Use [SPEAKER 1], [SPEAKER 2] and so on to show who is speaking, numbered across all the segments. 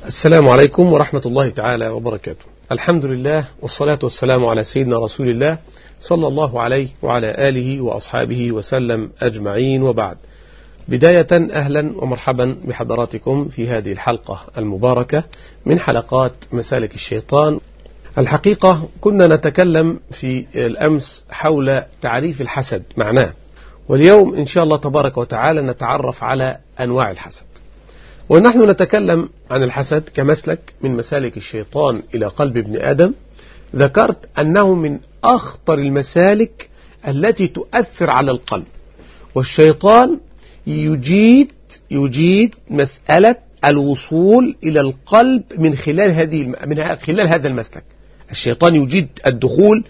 [SPEAKER 1] السلام عليكم ورحمة الله تعالى وبركاته الحمد لله والصلاة والسلام على سيدنا رسول الله صلى الله عليه وعلى آله وأصحابه وسلم أجمعين وبعد بداية أهلا ومرحبا بحضراتكم في هذه الحلقة المباركة من حلقات مسالك الشيطان الحقيقة كنا نتكلم في الأمس حول تعريف الحسد معناه واليوم إن شاء الله تبارك وتعالى نتعرف على أنواع الحسد ونحن نتكلم عن الحسد كمسلك من مسالك الشيطان إلى قلب ابن آدم ذكرت أنه من أخطر المسالك التي تؤثر على القلب والشيطان يجيد يجيد مسألة الوصول إلى القلب من خلال هذه من خلال هذا المسلك الشيطان يجيد الدخول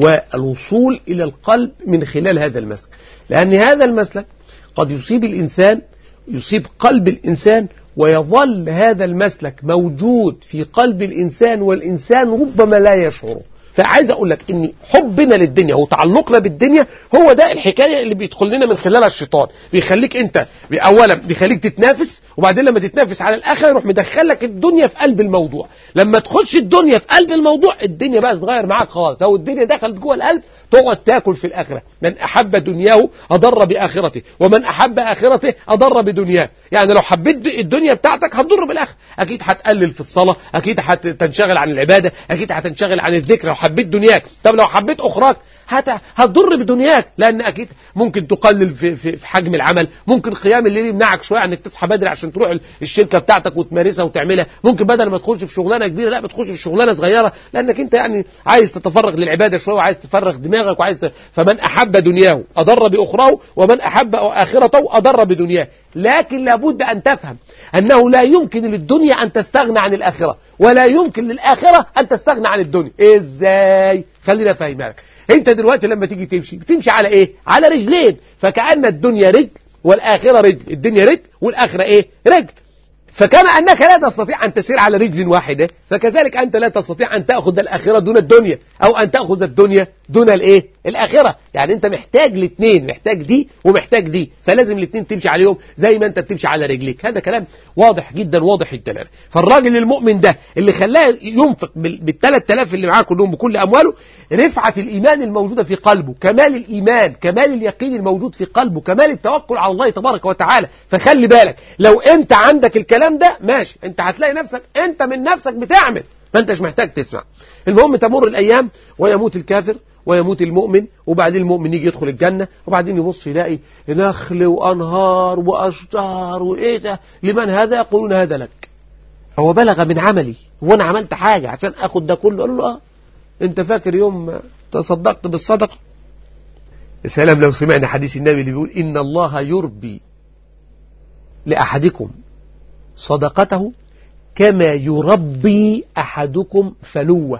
[SPEAKER 1] والوصول إلى القلب من خلال هذا المسلك لأن هذا المسلك قد يصيب الإنسان يصيب قلب الإنسان ويظل هذا المسلك موجود في قلب الإنسان والإنسان ربما لا يشعره فعايز أقول لك إن حبنا للدنيا وتعلقنا بالدنيا هو ده الحكاية اللي بيدخل لنا من خلالها الشيطان بيخليك أنت أولا بيخليك تتنافس وبعدين لما تتنافس على الآخر يروح مدخلك الدنيا في قلب الموضوع لما تخش الدنيا في قلب الموضوع الدنيا بقى تتغير معاك خالص لو الدنيا دخلت جوه القلب تقعد تاكل في الآخرة من أحب دنياه أضر بآخرته ومن أحب آخرته أضر بدنياه يعني لو حبيت الدنيا بتاعتك هتضر بالآخرة أكيد هتقلل في الصلاة أكيد هتنشغل عن العبادة أكيد هتنشغل عن الذكر لو حبيت دنياك طب لو حبيت أخراك هت... هتضر بدنياك لان اكيد ممكن تقلل في, في, في حجم العمل ممكن قيام الليل يمنعك شويه انك تصحى بدري عشان تروح الشركه بتاعتك وتمارسها وتعملها ممكن بدل ما تخش في شغلانه كبيره لا بتخش في شغلانه صغيره لانك انت يعني عايز تتفرغ للعباده شويه وعايز تفرغ دماغك وعايز فمن احب دنياه اضر باخراه ومن احب اخرته اضر بدنياه لكن لابد ان تفهم انه لا يمكن للدنيا ان تستغنى عن الاخره ولا يمكن للاخره ان تستغنى عن الدنيا ازاي خلينا افهمها لك انت دلوقتي لما تيجي تمشي بتمشي على ايه على رجلين فكأن الدنيا رجل والآخرة رجل الدنيا رجل والآخرة ايه رجل فكما أنك لا تستطيع أن تسير على رجل واحدة فكذلك أنت لا تستطيع أن تأخذ الآخرة دون الدنيا أو أن تأخذ الدنيا دون الإيه الآخرة يعني أنت محتاج الاثنين محتاج دي ومحتاج دي فلازم الاثنين تمشي عليهم زي ما أنت بتمشي على رجليك هذا كلام واضح جدا واضح الدلالة فالراجل المؤمن ده اللي خلاه ينفق بالثلاث آلاف اللي معاه كلهم بكل أمواله رفعة الإيمان الموجودة في قلبه كمال الإيمان كمال اليقين الموجود في قلبه كمال التوكل على الله تبارك وتعالى فخلي بالك لو أنت عندك الكلام ده ماشي أنت هتلاقي نفسك أنت من نفسك بتعمل ما أنتش محتاج تسمع المهم تمر الأيام ويموت الكافر ويموت المؤمن وبعدين المؤمن يجي يدخل الجنة وبعدين يبص يلاقي نخل وأنهار وأشجار وإيه ده لمن هذا يقولون هذا لك هو بلغ من عملي وانا عملت حاجة عشان أخد ده كله قال له آه انت فاكر يوم تصدقت بالصدقة يا سلام لو سمعنا حديث النبي اللي بيقول إن الله يربي لأحدكم صدقته كما يربي أحدكم فلوة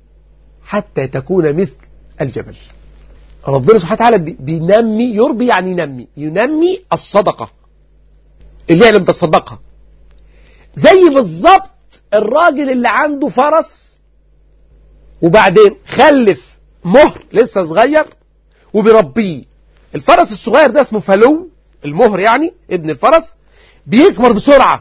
[SPEAKER 1] حتى تكون مثل الجبل ربنا سبحانه وتعالى بينمي يربي يعني ينمي ينمي الصدقة اللي احنا بتصدقها زي بالظبط الراجل اللي عنده فرس وبعدين خلف مهر لسه صغير وبيربيه الفرس الصغير ده اسمه فلو المهر يعني ابن الفرس بيكبر بسرعة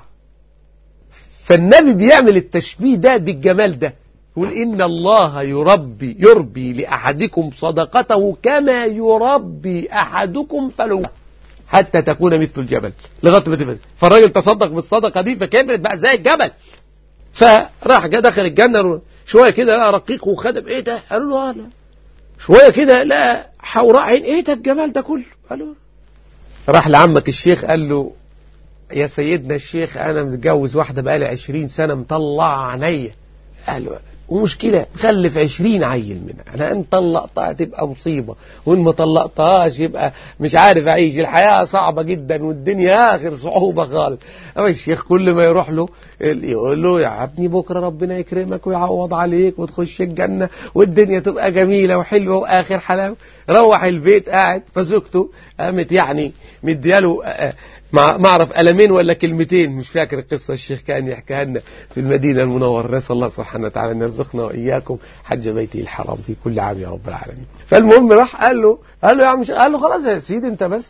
[SPEAKER 1] فالنبي بيعمل التشبيه ده بالجمال ده يقول إن الله يربي يربي لأحدكم صدقته كما يربي أحدكم فلوه حتى تكون مثل الجبل لغايه ما تفز فالراجل تصدق بالصدقه دي فكبرت بقى زي الجبل فراح جه دخل الجنه شويه كده لقى رقيق وخدم ايه ده قالوا له لا شويه كده لقى حوراء عين ايه ده الجمال ده كله قالوا راح لعمك الشيخ قال له يا سيدنا الشيخ انا متجوز واحده بقالي 20 سنه مطلع عينيا قال له ومشكلة خلف عشرين عيل منها أنا إن طلقتها تبقى مصيبة وإن ما طلقتهاش يبقى مش عارف أعيش الحياة صعبة جدا والدنيا آخر صعوبة خالص أما الشيخ كل ما يروح له يقول له يا ابني بكرة ربنا يكرمك ويعوض عليك وتخش الجنة والدنيا تبقى جميلة وحلوة وآخر حلاوة روح البيت قاعد فزوجته قامت يعني مدياله ما اعرف قلمين ولا كلمتين مش فاكر القصة الشيخ كان يحكيها لنا في المدينة المنورة نسأل الله سبحانه وتعالى أن يرزقنا وإياكم حج بيته الحرام في كل عام يا رب العالمين فالمهم راح قال له قال له يا عم قال له خلاص يا سيدي أنت بس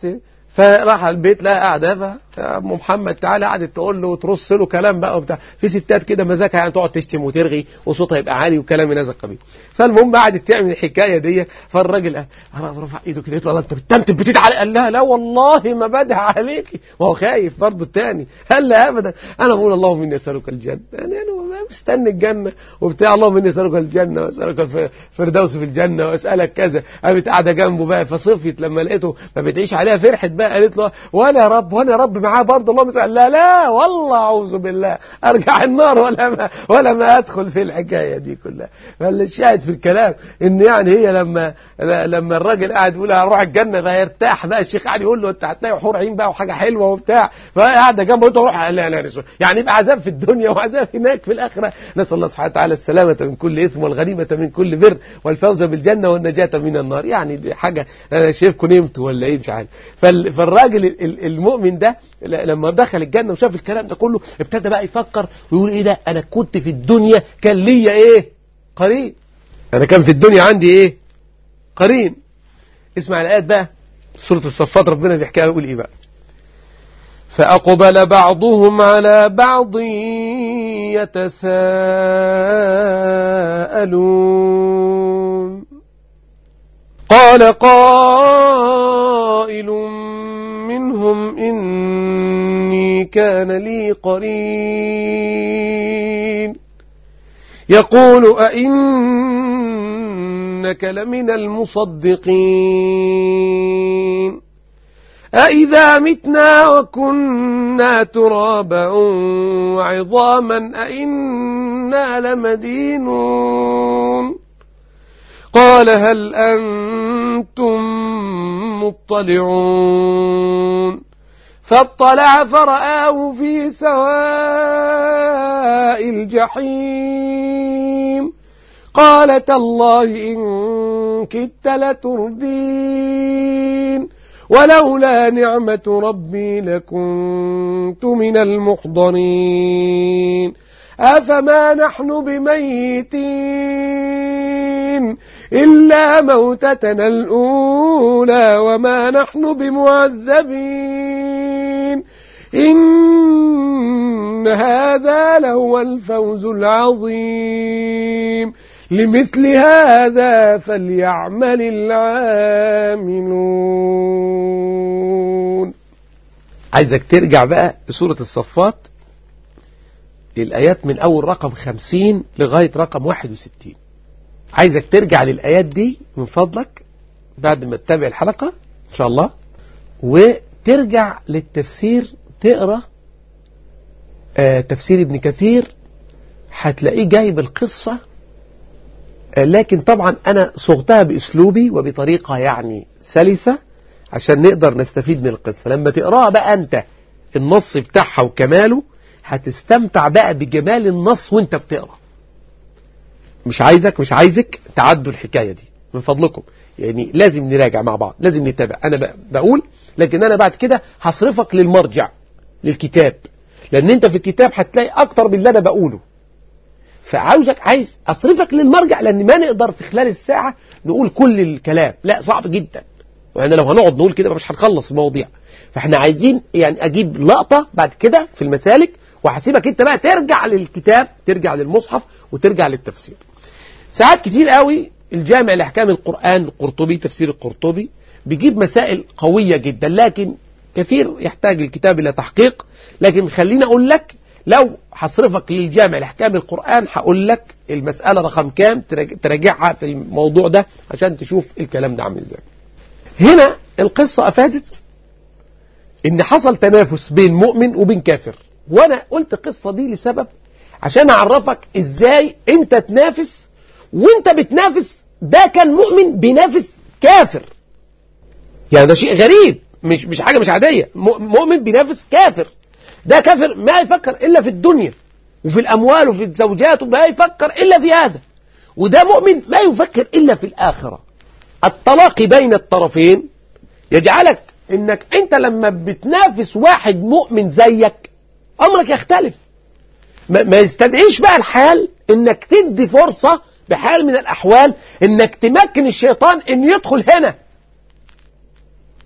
[SPEAKER 1] فراح البيت لقى قاعده ام محمد تعالى قعدت تقول له وترص له كلام بقى وبتاع في ستات كده مزاجها يعني تقعد تشتم وترغي وصوتها يبقى عالي وكلام من هذا القبيل فالمهم قعدت تعمل الحكايه دي فالراجل رفع ايده كده قال انت بتنتب بتتعلق قال لها لا والله ما بدها عليكي وهو خايف برضه الثاني قال لا ابدا انا بقول اللهم اني اسالك الجنه يعني انا مستني الجنه وبتاع اللهم اني اسالك الجنه واسالك الفردوس في الجنه واسالك كذا قامت قاعده جنبه بقى فصفيت لما لقيته ما بتعيش عليها فرحت بقى قالت له وانا يا رب وانا يا رب معاه برضه اللهم صل لا لا والله اعوذ بالله ارجع النار ولا ما ولا ما ادخل في الحكايه دي كلها فالشاهد في الكلام ان يعني هي لما لما الراجل قاعد يقول هروح الجنه فهيرتاح بقى الشيخ قاعد يقول له انت هتلاقي حور عين بقى وحاجه حلوه وبتاع فهي قاعده جنبه قلت روح لا لا يعني يبقى عذاب في الدنيا وعذاب هناك في الاخره نسال الله سبحانه وتعالى السلامه من كل اثم والغنيمه من كل بر والفوز بالجنه والنجاه من النار يعني دي حاجه انا شايفكم نمتوا ولا ايه مش عارف فالراجل المؤمن ده لما دخل الجنة وشاف الكلام ده كله ابتدى بقى يفكر ويقول ايه ده انا كنت في الدنيا كان ليا ايه قرين انا كان في الدنيا عندي ايه قرين اسمع الايات بقى سورة الصفات ربنا بيحكيها ويقول ايه بقى فأقبل بعضهم على بعض يتساءلون قال قائل منهم إني كان لي قرين يقول أئنك لمن المصدقين أئذا متنا وكنا ترابا وعظاما أئنا لمدينون قال هل أنتم مطلعون فاطلع فرآه في سواء الجحيم قال تالله إن كدت لتردين ولولا نعمة ربي لكنت من المحضرين أفما نحن بميتين إلا موتتنا الأولى وما نحن بمعذبين إن هذا لهو الفوز العظيم لمثل هذا فليعمل العاملون عايزك ترجع بقى لسورة الصفات الآيات من أول رقم خمسين لغاية رقم واحد وستين عايزك ترجع للآيات دي من فضلك بعد ما تتابع الحلقة إن شاء الله وترجع للتفسير تقرأ آه تفسير ابن كثير هتلاقيه جايب القصة آه لكن طبعا أنا صغتها بأسلوبي وبطريقة يعني سلسة عشان نقدر نستفيد من القصة لما تقراها بقى أنت النص بتاعها وكماله هتستمتع بقى بجمال النص وانت بتقرأ مش عايزك مش عايزك تعدوا الحكاية دي من فضلكم يعني لازم نراجع مع بعض لازم نتابع أنا بقول لكن أنا بعد كده هصرفك للمرجع للكتاب لأن أنت في الكتاب هتلاقي أكتر من اللي أنا بقوله فعاوزك عايز أصرفك للمرجع لأن ما نقدر في خلال الساعة نقول كل الكلام لا صعب جدا وأنا لو هنقعد نقول كده مش هنخلص المواضيع فاحنا عايزين يعني أجيب لقطة بعد كده في المسالك وهسيبك انت بقى ترجع للكتاب ترجع للمصحف وترجع للتفسير ساعات كتير قوي الجامع لأحكام القرآن القرطبي تفسير القرطبي بيجيب مسائل قوية جدا لكن كثير يحتاج الكتاب إلى تحقيق لكن خليني أقول لك لو هصرفك للجامع لأحكام القرآن هقول لك المسألة رقم كام تراجعها في الموضوع ده عشان تشوف الكلام ده عامل ازاي هنا القصة أفادت إن حصل تنافس بين مؤمن وبين كافر وأنا قلت القصة دي لسبب عشان أعرفك إزاي أنت تنافس وانت بتنافس ده كان مؤمن بينافس كافر يعني ده شيء غريب مش مش حاجة مش عادية مؤمن بينافس كافر ده كافر ما يفكر إلا في الدنيا وفي الأموال وفي الزوجات وما يفكر إلا في هذا وده مؤمن ما يفكر إلا في الآخرة التلاقي بين الطرفين يجعلك انك انت لما بتنافس واحد مؤمن زيك امرك يختلف ما يستدعيش بقى الحال انك تدي فرصة بحال من الأحوال إنك تمكن الشيطان إن يدخل هنا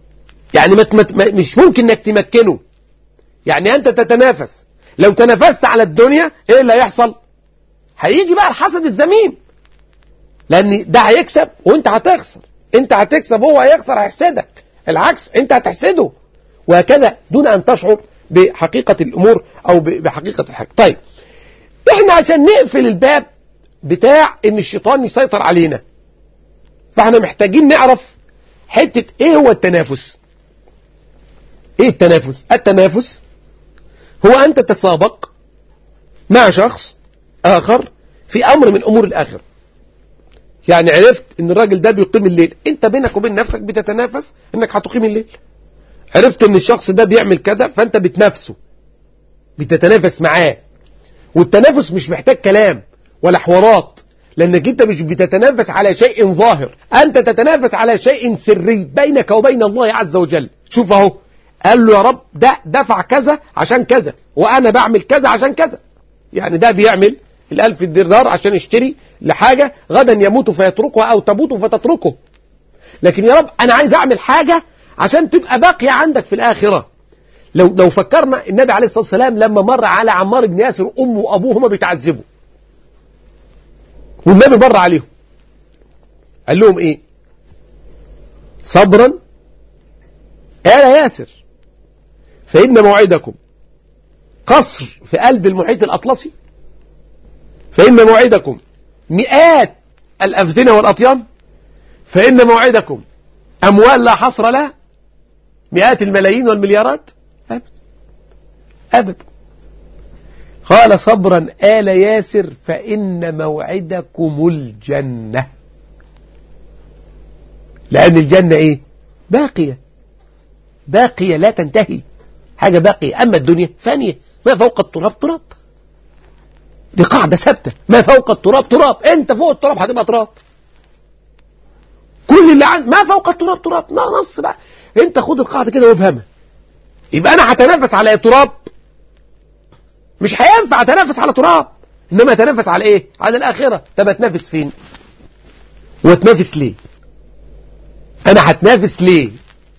[SPEAKER 1] يعني مت مت مش ممكن انك تمكنه يعني انت تتنافس لو تنافست على الدنيا ايه اللي هيحصل هيجي بقى الحسد الذميم لان ده هيكسب وانت هتخسر انت هتكسب هو هيخسر هيحسدك العكس انت هتحسده وهكذا دون ان تشعر بحقيقة الامور او بحقيقة الحاجة طيب احنا عشان نقفل الباب بتاع ان الشيطان يسيطر علينا فاحنا محتاجين نعرف حتة ايه هو التنافس ايه التنافس التنافس هو ان تتسابق مع شخص اخر في امر من امور الاخر يعني عرفت ان الراجل ده بيقيم الليل انت بينك وبين نفسك بتتنافس انك هتقيم الليل عرفت ان الشخص ده بيعمل كذا فانت بتنافسه بتتنافس معاه والتنافس مش محتاج كلام ولا حوارات لانك انت مش بتتنافس على شيء ظاهر انت تتنافس على شيء سري بينك وبين الله عز وجل شوف اهو قال له يا رب ده دفع كذا عشان كذا وانا بعمل كذا عشان كذا يعني ده بيعمل الالف دينار عشان يشتري لحاجة غدا يموت فيتركها او تموت فتتركه لكن يا رب انا عايز اعمل حاجة عشان تبقى باقية عندك في الاخرة لو لو فكرنا النبي عليه الصلاة والسلام لما مر على عمار بن ياسر امه وابوه هما بيتعذبوا والنبي مر عليهم قال لهم ايه صبرا آل ياسر فإن موعدكم قصر في قلب المحيط الأطلسي فإن موعدكم مئات الأفذنة والأطيان فإن موعدكم أموال لا حصر لها مئات الملايين والمليارات أبدا أبدا قال صبرا آل ياسر فإن موعدكم الجنة لأن الجنة إيه باقية باقية لا تنتهي حاجة باقية أما الدنيا فانية ما فوق التراب تراب دي قاعدة ثابتة ما فوق التراب تراب انت فوق التراب هتبقى تراب كل اللي عن ما فوق التراب تراب نص بقى انت خد القاعدة كده وافهمها يبقى انا هتنافس على تراب مش هينفع اتنافس على تراب انما اتنافس على ايه على الاخرة طب اتنافس فين واتنافس ليه انا هتنافس ليه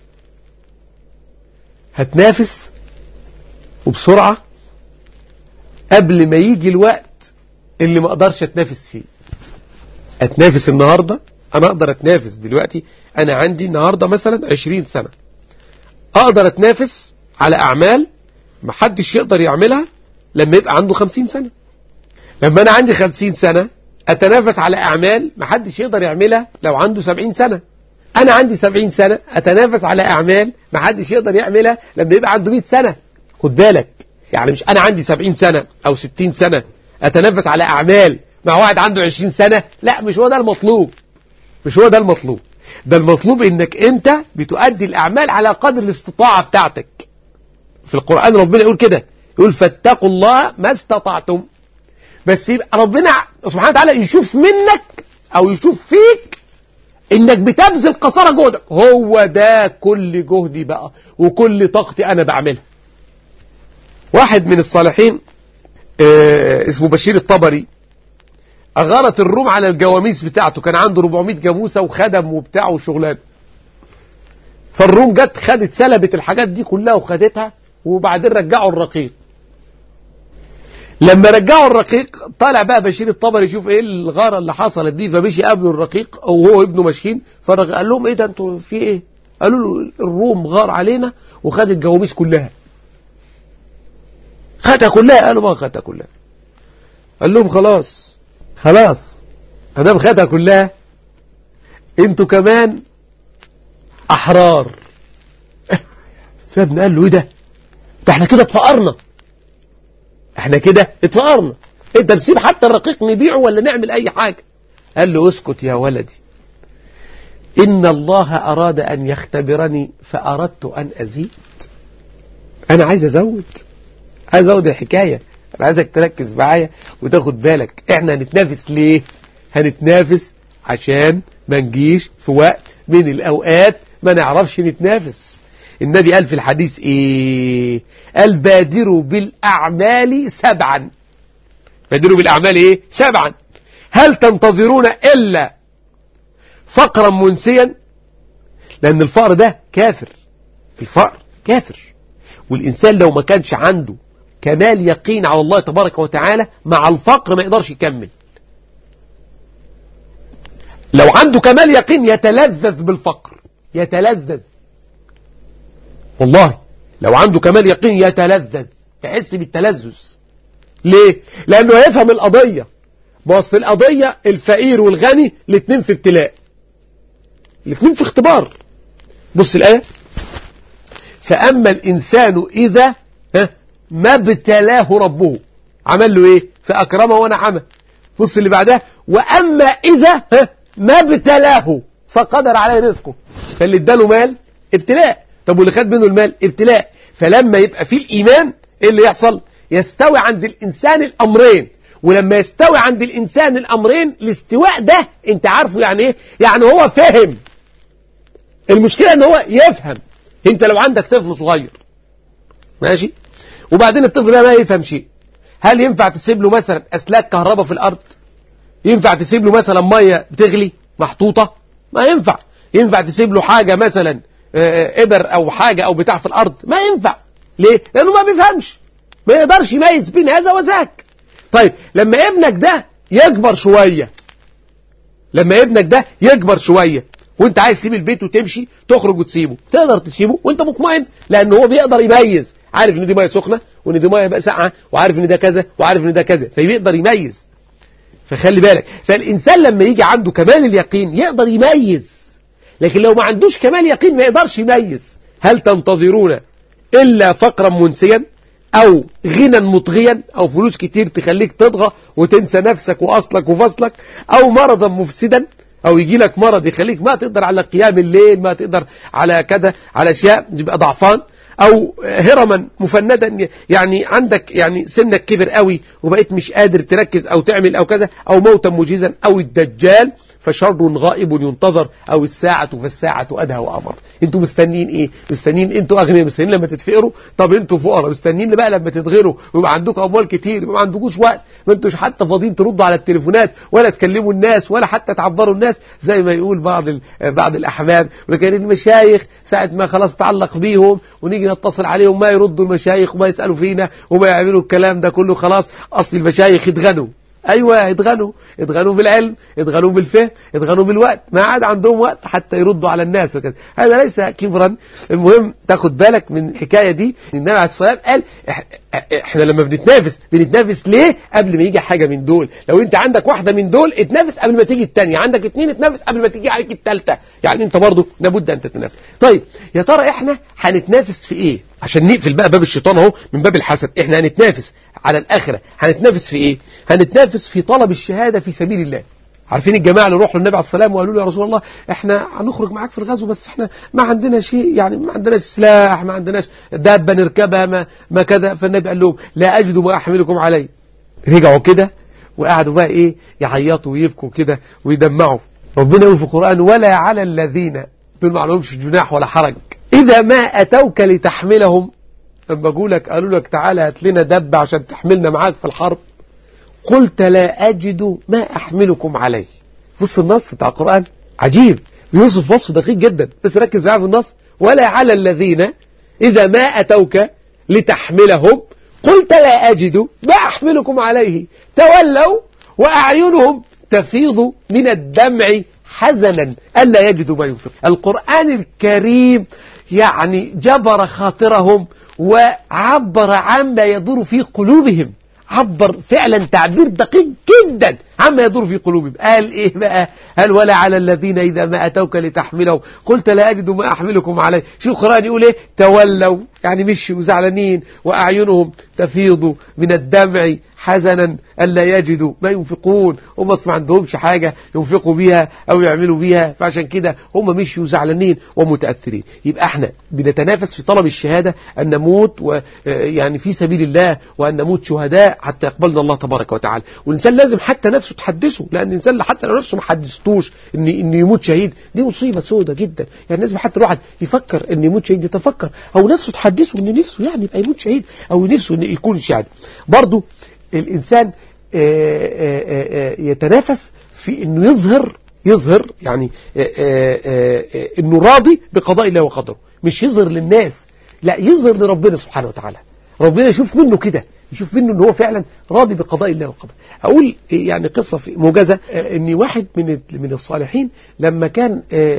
[SPEAKER 1] هتنافس وبسرعة قبل ما يجي الوقت اللي ما اقدرش اتنافس فيه اتنافس النهاردة انا اقدر اتنافس دلوقتي انا عندي النهاردة مثلا عشرين سنة اقدر اتنافس على اعمال محدش يقدر يعملها لما يبقى عنده خمسين سنة لما انا عندي خمسين سنة اتنافس على اعمال محدش يقدر يعملها لو عنده سبعين سنة انا عندي سبعين سنة اتنافس على اعمال محدش يقدر يعملها لما يبقى عنده مئة سنة خد بالك يعني مش انا عندي سبعين سنة او ستين سنة اتنافس على اعمال مع واحد عنده عشرين سنة لا مش هو ده المطلوب مش هو ده المطلوب ده المطلوب انك انت بتؤدي الاعمال على قدر الاستطاعة بتاعتك في القرآن ربنا يقول كده يقول فاتقوا الله ما استطعتم بس يبقى ربنا سبحانه وتعالى يشوف منك او يشوف فيك انك بتبذل قصارى جهدك هو ده كل جهدي بقى وكل طاقتي انا بعملها واحد من الصالحين آه اسمه بشير الطبري أغارت الروم على الجواميس بتاعته كان عنده 400 جاموسة وخدم وبتاع وشغلان فالروم جت خدت سلبت الحاجات دي كلها وخدتها وبعدين رجعوا الرقيق لما رجعوا الرقيق طالع بقى بشير الطبري يشوف ايه الغارة اللي حصلت دي فمشي قابله الرقيق وهو ابنه ماشيين فقال لهم ايه ده انتوا في ايه قالوا له الروم غار علينا وخد الجواميس كلها خدها كلها قالوا ما خدها كلها قال لهم خلاص خلاص ادام خدها كلها انتوا كمان احرار سيدنا قال له ايه ده ده احنا كده اتفقرنا احنا كده اتفقرنا انت نسيب حتى الرقيق نبيعه ولا نعمل اي حاجة قال له اسكت يا ولدي ان الله اراد ان يختبرني فاردت ان ازيد انا عايز ازود عايز ازود الحكاية انا عايزك تركز معايا وتاخد بالك احنا هنتنافس ليه هنتنافس عشان ما نجيش في وقت من الاوقات ما نعرفش نتنافس النبي قال في الحديث ايه قال بادروا بالاعمال سبعا بادروا بالاعمال ايه سبعا هل تنتظرون الا فقرا منسيا لان الفقر ده كافر الفقر كافر والإنسان لو ما كانش عنده كمال يقين على الله تبارك وتعالى مع الفقر ما يقدرش يكمل لو عنده كمال يقين يتلذذ بالفقر يتلذذ والله لو عنده كمال يقين يتلذذ يحس بالتلذذ ليه لانه يفهم القضية بص القضية الفقير والغني الاثنين في ابتلاء الاثنين في اختبار بص الآية فأما الإنسان إذا ما ابتلاه ربه عمل له إيه فأكرمه ونعمه بص اللي بعدها وأما إذا ما ابتلاه فقدر عليه رزقه فاللي اداله مال ابتلاء طب واللي خد منه المال ابتلاء فلما يبقى فيه الإيمان ايه اللي يحصل يستوي عند الإنسان الأمرين ولما يستوي عند الإنسان الأمرين الاستواء ده انت عارفه يعني ايه يعني هو فهم المشكلة ان هو يفهم انت لو عندك طفل صغير ماشي وبعدين الطفل ده ما يفهم شيء هل ينفع تسيب له مثلا أسلاك كهرباء في الأرض ينفع تسيب له مثلا مية بتغلي محطوطة ما ينفع ينفع تسيب له حاجة مثلا إبر أو حاجة أو بتاع في الأرض ما ينفع ليه؟ لأنه ما بيفهمش ما يقدرش يميز بين هذا وذاك طيب لما ابنك ده يكبر شوية لما ابنك ده يكبر شوية وانت عايز تسيب البيت وتمشي تخرج وتسيبه تقدر تسيبه وانت مطمئن لان هو بيقدر يميز عارف ان دي ميه سخنه وان دي ميه بقى ساقعه وعارف ان ده كذا وعارف ان ده كذا فبيقدر يميز فخلي بالك فالانسان لما يجي عنده كمال اليقين يقدر يميز لكن لو ما عندوش كمال يقين ما يقدرش يميز هل تنتظرون الا فقرا منسيا او غنى مطغيا او فلوس كتير تخليك تطغى وتنسى نفسك واصلك وفصلك او مرضا مفسدا او يجي لك مرض يخليك ما تقدر على قيام الليل ما تقدر على كذا على اشياء يبقى ضعفان او هرما مفندا يعني عندك يعني سنك كبر قوي وبقيت مش قادر تركز او تعمل او كذا او موتا مجيزا او الدجال فشر غائب ينتظر او الساعة فالساعة ادهى وامر انتوا مستنيين ايه مستنيين انتوا اغنياء مستنيين لما تتفقروا طب انتوا فقراء مستنيين بقى لما تتغيروا ويبقى عندكم اموال كتير يبقى ما عندكوش وقت ما انتوش حتى فاضيين تردوا على التليفونات ولا تكلموا الناس ولا حتى تعبروا الناس زي ما يقول بعض بعض الاحباب ولكن المشايخ ساعة ما خلاص تعلق بيهم ونيجي نتصل عليهم ما يردوا المشايخ وما يسألوا فينا وما يعملوا الكلام ده كله خلاص اصل المشايخ اتغنوا ايوه اتغنوا اتغنوا بالعلم اتغنوا بالفهم اتغنوا بالوقت ما عاد عندهم وقت حتى يردوا على الناس وكذا هذا ليس كبرا المهم تاخد بالك من الحكايه دي النبي عليه الصلاه والسلام قال احنا لما بنتنافس بنتنافس ليه قبل ما يجي حاجه من دول لو انت عندك واحده من دول اتنافس قبل ما تيجي الثانيه عندك اثنين اتنافس قبل ما تيجي عليك الثالثه يعني انت برضه لابد ان تتنافس طيب يا ترى احنا هنتنافس في ايه عشان نقفل بقى باب الشيطان اهو من باب الحسد احنا هنتنافس على الاخره هنتنافس في ايه هنتنافس في طلب الشهاده في سبيل الله عارفين الجماعة اللي روحوا للنبي عليه السلام وقالوا له يا رسول الله احنا هنخرج معاك في الغزو بس احنا ما عندنا شيء يعني ما عندناش سلاح ما عندناش دابة نركبها ما, ما كذا فالنبي قال لهم لا أجد ما أحملكم عليه رجعوا كده وقعدوا بقى ايه يعيطوا ويبكوا كده ويدمعوا ربنا يقول في القرآن ولا على الذين دول ما عليهمش جناح ولا حرج إذا ما أتوك لتحملهم لما لك قالوا لك تعالى هات لنا دبة عشان تحملنا معاك في الحرب قلت لا أجد ما أحملكم عليه بص النص بتاع القرآن عجيب يوصف وصف دقيق جدا بس ركز معايا في النص ولا على الذين إذا ما أتوك لتحملهم قلت لا أجد ما أحملكم عليه تولوا وأعينهم تفيض من الدمع حزنا ألا يجدوا ما ينفق القرآن الكريم يعني جبر خاطرهم وعبر عما يدور في قلوبهم عبر فعلا تعبير دقيق جدا عما يدور في قلوبهم قال ايه بقى قال ولا على الذين اذا ما اتوك لتحملهم قلت لا اجد ما احملكم عليه شو القرآن يقول ايه تولوا يعني مشوا زعلانين واعينهم تفيض من الدمع حزنا ألا يجدوا ما ينفقون هم ما عندهمش حاجة ينفقوا بيها أو يعملوا بيها فعشان كده هم مشوا زعلانين ومتأثرين يبقى احنا بنتنافس في طلب الشهادة أن نموت و يعني في سبيل الله وأن نموت شهداء حتى يقبلنا الله تبارك وتعالى والإنسان لازم حتى نفسه تحدثه لأن الإنسان حتى لو نفسه ما حدثتوش إن إن يموت شهيد دي مصيبة سودة جدا يعني لازم حتى الواحد يفكر إن يموت شهيد يتفكر أو نفسه تحدثه إن نفسه يعني يبقى يموت شهيد أو نفسه إن يكون شهيد برضه الإنسان يتنافس في أنه يظهر يظهر يعني أنه راضي بقضاء الله وقدره مش يظهر للناس لا يظهر لربنا سبحانه وتعالى ربنا يشوف منه كده يشوف منه ان هو فعلا راضي بقضاء الله وقدره اقول يعني قصه في موجزه ان واحد من من الصالحين لما كان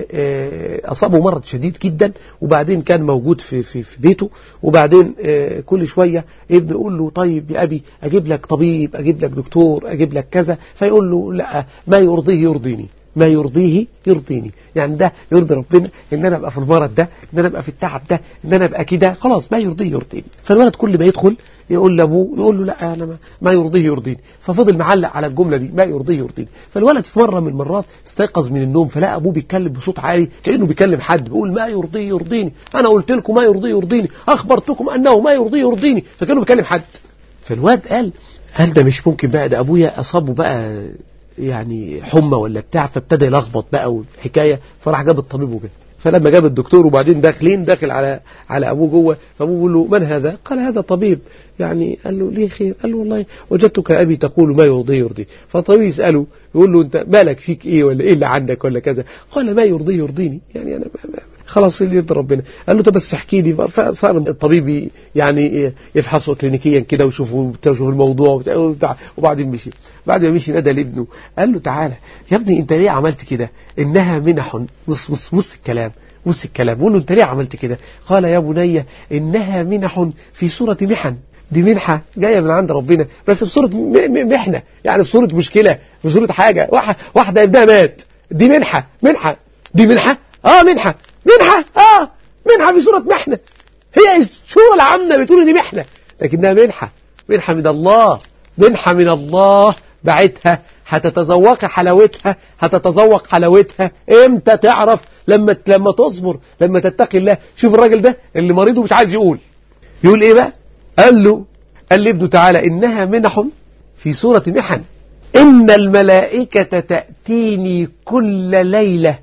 [SPEAKER 1] اصابه مرض شديد جدا وبعدين كان موجود في في, في بيته وبعدين كل شويه ابنه يقول له طيب يا ابي اجيب لك طبيب اجيب لك دكتور اجيب لك كذا فيقول له لا ما يرضيه يرضيني ما يرضيه يرضيني يعني ده يرضي ربنا ان انا ابقى في المرض ده ان انا ابقى في التعب ده ان انا ابقى كده خلاص ما يرضيه يرضيني فالولد كل ما يدخل يقول لابوه يقول له لا انا ما, ما يرضيه يرضيني ففضل معلق على الجمله دي ما يرضيه يرضيني فالولد في مره من المرات استيقظ من النوم فلقى ابوه بيتكلم بصوت عالي كانه بيكلم حد بيقول ما يرضيه يرضيني انا قلت لكم ما يرضيه يرضيني اخبرتكم انه ما يرضيه يرضيني فكانه بيكلم حد فالواد قال هل ده مش ممكن بقى ده ابويا اصابه بقى يعني حمى ولا بتاع فابتدى يلخبط بقى والحكايه فراح جاب الطبيب وكده فلما جاب الدكتور وبعدين داخلين داخل على على ابوه جوه فابوه بيقول له من هذا؟ قال هذا طبيب يعني قال له ليه خير؟ قال له والله وجدتك ابي تقول ما يرضي يرضي فالطبيب يساله يقول له انت مالك فيك ايه ولا ايه اللي عندك ولا كذا؟ قال ما يرضي يرضيني يعني انا خلاص اللي يرضي ربنا قال له طب بس احكي لي فصار الطبيب يعني يفحصه كلينيكيا كده ويشوفوا ويشوف الموضوع وبعدين مشي بعد ما مشي نادى لابنه قال له تعالى يا ابني انت ليه عملت كده انها منح بص بص بص الكلام بص الكلام بقول له انت ليه عملت كده قال يا بني انها منح في سوره محن دي منحة جاية من عند ربنا بس في صورة محنة يعني في صورة مشكلة في صورة حاجة واحدة ابنها مات دي منحة منحة دي منحة اه منحة منحة اه منحة في صورة محنة هي الصورة العامة بتقول دي محنة لكنها منحة منحة من الله منحة من الله بعتها هتتذوق حلاوتها هتتذوق حلاوتها امتى تعرف لما لما تصبر لما تتقي الله شوف الراجل ده اللي مريض ومش عايز يقول يقول ايه بقى قال له قال لابنه تعالى انها منح في سورة محن ان الملائكة تأتيني كل ليلة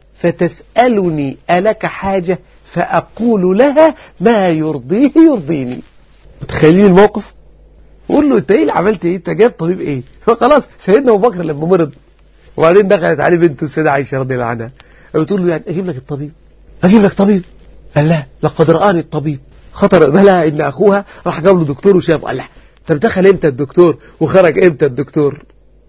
[SPEAKER 1] فتسألني ألك حاجة فأقول لها ما يرضيه يرضيني متخيلين الموقف قول له انت ايه اللي عملت ايه انت جايب طبيب ايه فخلاص سيدنا ابو بكر لما مرض وبعدين دخلت عليه بنته السيدة عائشة رضي الله عنها بتقول له يعني اجيب لك الطبيب اجيب لك طبيب قال لا لقد رآني الطبيب خطر بالها ان اخوها راح جاب له دكتور وشاف قال لا طب دخل امتى الدكتور وخرج امتى الدكتور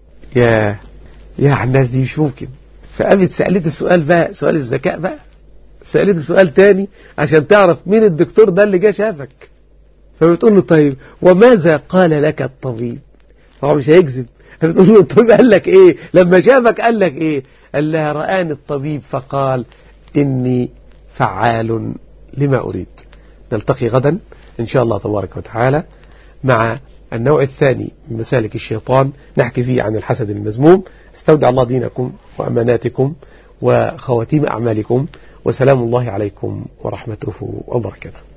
[SPEAKER 1] يا يا الناس دي مش ممكن فقامت سألته السؤال بقى سؤال الذكاء بقى سألته سؤال تاني عشان تعرف مين الدكتور ده اللي جه شافك فبتقول له طيب وماذا قال لك الطبيب هو مش هيكذب بتقول له الطبيب قال لك ايه لما شافك قال لك ايه قال لها رآني الطبيب فقال إني فعال لما أريد نلتقي غدا إن شاء الله تبارك وتعالى مع النوع الثاني من مسالك الشيطان نحكي فيه عن الحسد المذموم استودع الله دينكم وأماناتكم وخواتيم أعمالكم وسلام الله عليكم ورحمته وبركاته